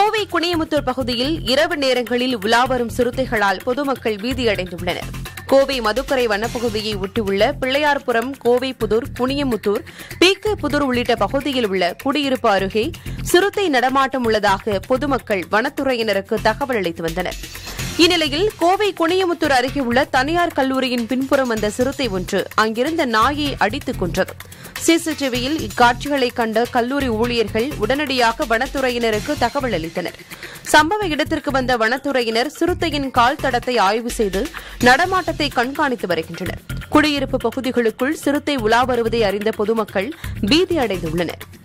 கோவை குனியமுத்தூர் பகுதியில் இரவு நேரங்களில் உலா வரும் சிறுத்தைகளால் பொதுமக்கள் பீதியடைந்துள்ளனர் கோவை மதுக்கரை வனப்பகுதியை ஒட்டியுள்ள பிள்ளையார்புரம் கோவை புதூர் குனியமுத்தூர் பீக்கு புதூர் உள்ளிட்ட பகுதியில் உள்ள குடியிருப்பு அருகே சிறுத்தை நடமாட்டம் உள்ளதாக பொதுமக்கள் வனத்துறையினருக்கு தகவல் அளித்து வந்தனர் இந்நிலையில் கோவை குனியமுத்தூர் அருகே உள்ள தனியார் கல்லூரியின் பின்புறம் வந்த சிறுத்தை ஒன்று அங்கிருந்த நாயை அடித்துக் கொன்றது சிசிடிவியில் இக்காட்சிகளை கண்ட கல்லூரி ஊழியர்கள் உடனடியாக வனத்துறையினருக்கு தகவல் அளித்தனர் சம்பவ இடத்திற்கு வந்த வனத்துறையினர் சிறுத்தையின் கால் தடத்தை ஆய்வு செய்து நடமாட்டத்தை கண்காணித்து வருகின்றனர் குடியிருப்பு பகுதிகளுக்குள் சிறுத்தை உலா வருவதை அறிந்த பொதுமக்கள் பீதி அடைந்துள்ளனர்